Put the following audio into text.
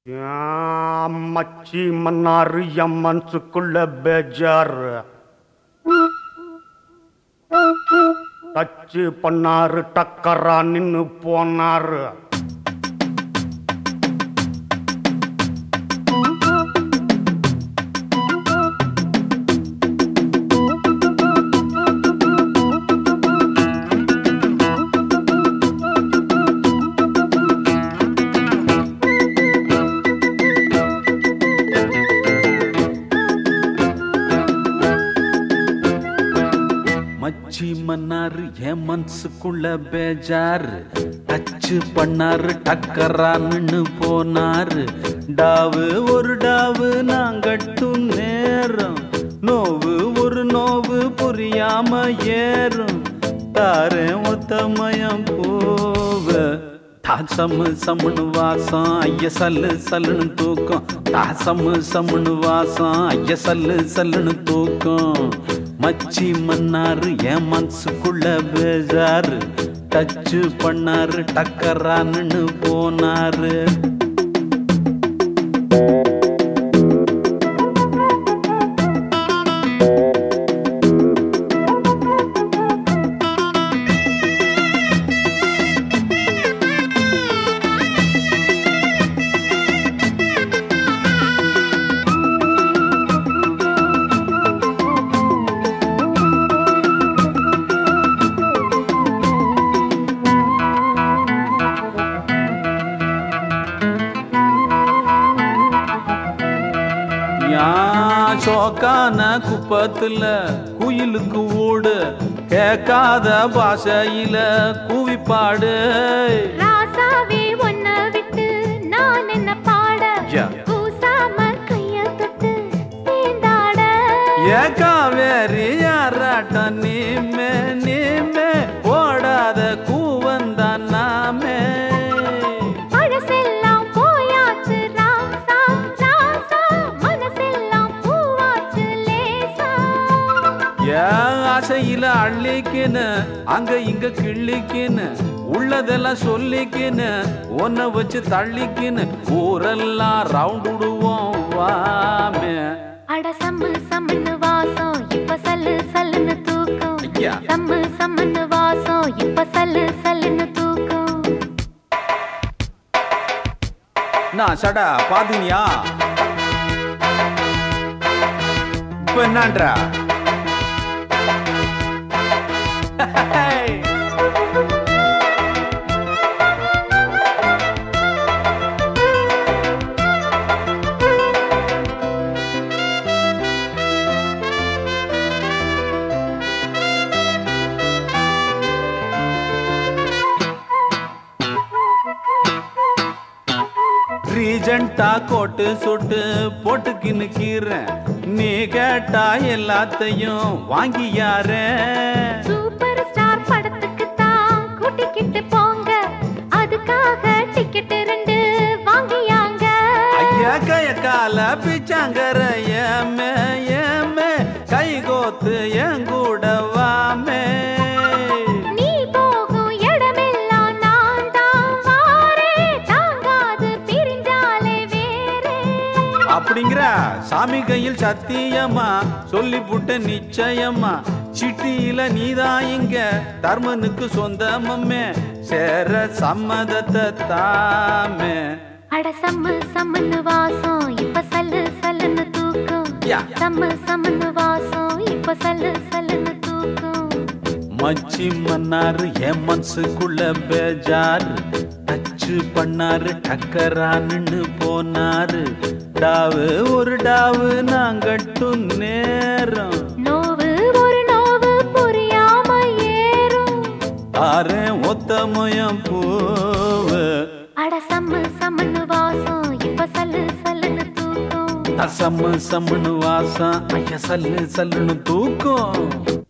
ஏன் மச்சி மன்னாரு என் மனசுக்குள்ள பேஜாரு டச்சு பண்ணாரு டக்கரா நின்னு போனாரு மச்சி மன்னாரு என் மனசுக்குள்ள பேஜாரு டச்சு பண்ணாரு டக்கரான்னு போனாரு டாவு ஒரு டாவு நாங்கட்டும் நேரம் நோவு ஒரு நோவு புரியாம ஏறும் தாரேன் ஒத்தமயம் போவ தா சம்மு சம்முன்னு வாசம் ஐய சல்லு சல்லுன்னு தூக்கம் தா சம்மு சம்முன்னு வாசம் ஐய சல்லு சல்லுன்னு தூக்கம் மச்சி மன்னாரு என் மனசுக்குள்ள பேஜாரு டச்சு பண்ணாரு டக்கரான்னு போனாரு யான் சோக்கான குப்பத்துல குயிலுக்கு ஓடு கேட்காத பாஷையில கூவிப்பாடு ராசாவே உன்ன விட்டு நான் என்ன பாட யா. கூசாம கைய தொட்டு சேர்ந்தாட ஏகாவேரி யாராட்டம் நீமே நீமே ஓடாத கூவந்தான் நாமே பழசெல்லாம் போயாச்சு ராசா ராசா மனசெல்லாம் பூவாச்சு லேசா ஏன் ஆசையில அள்ளிக்கின்னு அங்க இங்க கிள்ளிக்கின்னு உள்ளதெல்லாம் சொல்லிக்கின்னு உன்னை வச்சு தள்ளிக்கின்னு ஊரெல்லாம் ரவுண்ட் விடுவோம் வாமே அட சம்மு சம்முன்னு வாசம் இப்ப சல்லு சல்லுன்னு தூக்கம் ஐயா. சம்மு சம்முன்னு வாசம் இப்ப சல்லு சல்லுன்னு தூக்கம் நான் சடா பாத்தீனியா இப்ப என்னன்றா ரீஜெண்டா கோட்டு சுட்டு போட்டுக்கின்னு கீறேன் நீ கேட்டா எல்லாத்தையும் வாங்கி யாரேன் சூப்பர் ஸ்டார் படத்துக்கு தான் கூட்டிக்கிட்டு போங்க அதுக்காக டிக்கெட் ரெண்டு வாங்கியாங்க ஐயா கைய கால பிச்சாங்கர ஏமே ஏமே கை கோத்து என் கூட வாமே நீ போகும் இடமெல்லாம் நான் தான் வாரேன் தாங்காது பிரிஞ்சாலே வேறே அப்படிங்கிற சாமி கையில் சத்தியமா சொல்லி புட்ட நிச்சயமா சிட்டியில நீதான் இங்க தர்மனுக்கு சொந்தமம்மே சேர சம்மதத்தை தாமே அட சம்மு சம்முன்னு வாசம் இப்ப சல்லு சல்லுன்னு தூக்கம் யா. சம்மு சம்முன்னு வாசம் இப்ப சல்லு சல்லுன்னு தூக்கம் மச்சி மன்னாரு என் மனசுக்குள்ள பேஜாரு டச்சு பண்ணாரு டக்கரான்னு போனாரு டாவு ஒரு டாவு நாங்கட்டும் நேரம் நோவு ஒரு நோவு புரியாம ஏறும் ஆரேன் ஒத்தமயம் பூவு அட சம்மு சம்முன்னு வாசம் இப்ப சல்லு சல்லுன்னு தூக்கம் சம்மு சம்முன்னு வாசம் ஐயா சல்லு சல்லுன்னு தூக்கம்